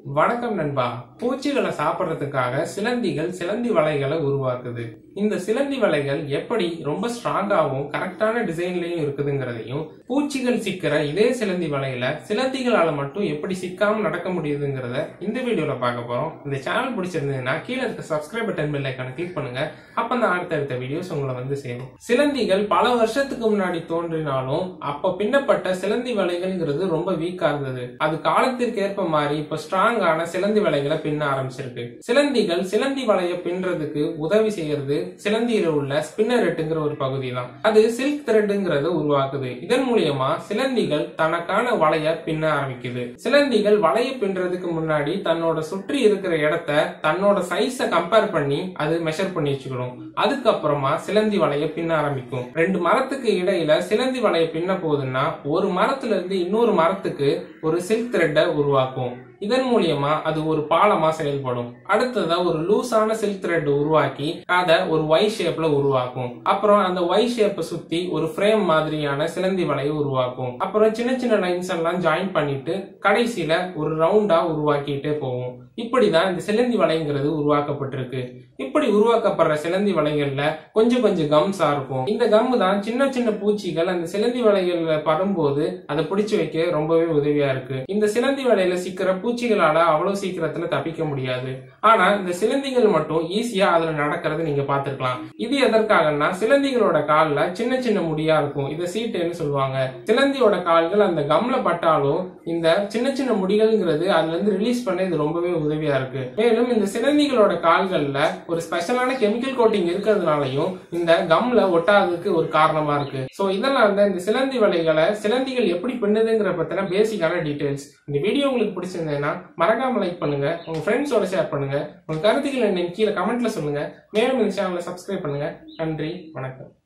வணக்கம் நண்பா பூச்சிகளை சாப்பிட்றதுக்காக சிலந்திகள் சிலந்தி வலைகளை உருவாக்குது இந்த சிலந்தி வலைகள் எப்படி ரொம்ப ஸ்ட்ராங்காகவும் கரெக்டான டிசைன்லயும் இருக்குதுங்கிறதையும் பூச்சிகள் சிக்கிற இதே சிலந்தி வலையில சிலந்திகளால மட்டும் எப்படி சிக்காம நடக்க முடியுதுங்கிறத இந்த வீடியோல பார்க்க போறோம் இந்த சேனல் பிடிச்சிருந்ததுன்னா கீழே இருக்க சப்ஸ்கிரைப் பட்டன் பெல் ஐக்கான கிளிக் பண்ணுங்க அப்ப நான் அடுத்தடுத்த வீடியோஸ் உங்களை வந்து சேரும் சிலந்திகள் பல வருஷத்துக்கு முன்னாடி தோன்றினாலும் அப்ப பின்னப்பட்ட சிலந்தி வலைகள்ங்கிறது ரொம்ப வீக்கா இருந்தது அது காலத்திற்கு ஏற்ப மாதிரி இப்ப ஸ்ட்ராங்கான சிலந்தி வலைகளை பின்ன ஆரம்பிச்சிருக்கு சிலந்திகள் சிலந்தி வலையை பின்னுறதுக்கு உதவி செய்யறது சிலந்தியில உள்ள ஸ்பின்னரெட்டுங்கிற ஒரு பகுதி தான் அது சில்க் த்ரெட்டுங்கிறத உருவாக்குது இதன் மூலியமா சிலந்திகள் தனக்கான வலைய பின்ன ஆரம்பிக்குது சிலந்திகள் வலைய பின்றதுக்கு முன்னாடி தன்னோட சுற்றி இருக்கிற இடத்த தன்னோட சைஸ கம்பேர் பண்ணி அது மெஷர் பண்ணி வச்சுக்கணும் அதுக்கப்புறமா சிலந்தி வலைய பின்ன ஆரம்பிக்கும் ரெண்டு மரத்துக்கு இடையில சிலந்தி வலைய பின்ன போகுதுன்னா ஒரு மரத்துல இருந்து இன்னொரு மரத்துக்கு ஒரு சில்க் த்ரெட்டை உருவாக்கும் இதன் மூலியமா அது ஒரு பாலமா செயல்படும் அடுத்ததா ஒரு லூஸான சில்க் த்ரெட் உருவாக்கி அதை ஒரு ஒய் ஷேப்ல உருவாக்கும் அப்புறம் அந்த ஒய் ஷேப்பை சுத்தி ஒரு ஃப்ரேம் மாதிரியான சிலந்தி வலையை உருவாக்கும் அப்புறம் சின்ன சின்ன லைன்ஸ் எல்லாம் ஜாயின் பண்ணிட்டு கடைசியில ஒரு ரவுண்டா உருவாக்கிட்டே போகும் இப்படிதான் இந்த சிலந்தி வலைங்கிறது உருவாக்கப்பட்டிருக்கு இப்படி உருவாக்கப்படுற சிலந்தி வலைகள்ல கொஞ்சம் கொஞ்சம் கம்ஸா இருக்கும் இந்த கம் தான் சின்ன சின்ன பூச்சிகள் அந்த சிலந்தி வலைகள்ல படும்போது அதை பிடிச்சு வைக்க ரொம்பவே உதவியா இருக்கு இந்த சிலந்தி வலையில சிக்கிற பூச்சிகளால அவ்வளவு சீக்கிரத்துல தப்பிக்க முடியாது ஆனா இந்த சிலந்திகள் மட்டும் ஈஸியா அதுல நடக்கிறது நீங்க பாத்துருக்கலாம் இது எதற்காகன்னா சிலந்திகளோட கால்ல சின்ன சின்ன முடியா இருக்கும் இதை சீட்டுன்னு சொல்லுவாங்க சிலந்தியோட கால்கள் அந்த கம்ல பட்டாலும் இந்த சின்ன சின்ன முடிகள்ங்கிறது அதுல இருந்து ரிலீஸ் பண்ண இது ரொம்பவே உதவியா இருக்கு மேலும் இந்த சிலந்திகளோட கால்கள்ல ஒரு ஸ்பெஷலான கெமிக்கல் கோட்டிங் இருக்கிறதுனாலையும் இந்த கம்ல ஒட்டாததுக்கு ஒரு காரணமா இருக்கு சோ இதெல்லாம் தான் இந்த சிலந்தி வலைகளை சிலந்திகள் எப்படி பின்னுதுங்கிற பத்தின பேசிக்கான டீடைல்ஸ் இந்த வீடியோ உங்களுக்கு பிடிச்சிருந்ததுன்னா மறக்காம லைக் பண்ணுங்க உங்க ஃப்ரெண்ட்ஸோட ஷேர் பண்ணுங்க உங்க கருத்துக்கள் என்ன கீழே கமெண்ட்ல சொல்லுங்க மேலும் இந்த சேனலை சப்ஸ்கிரைப் பண்ணுங்க நன்றி வணக்கம்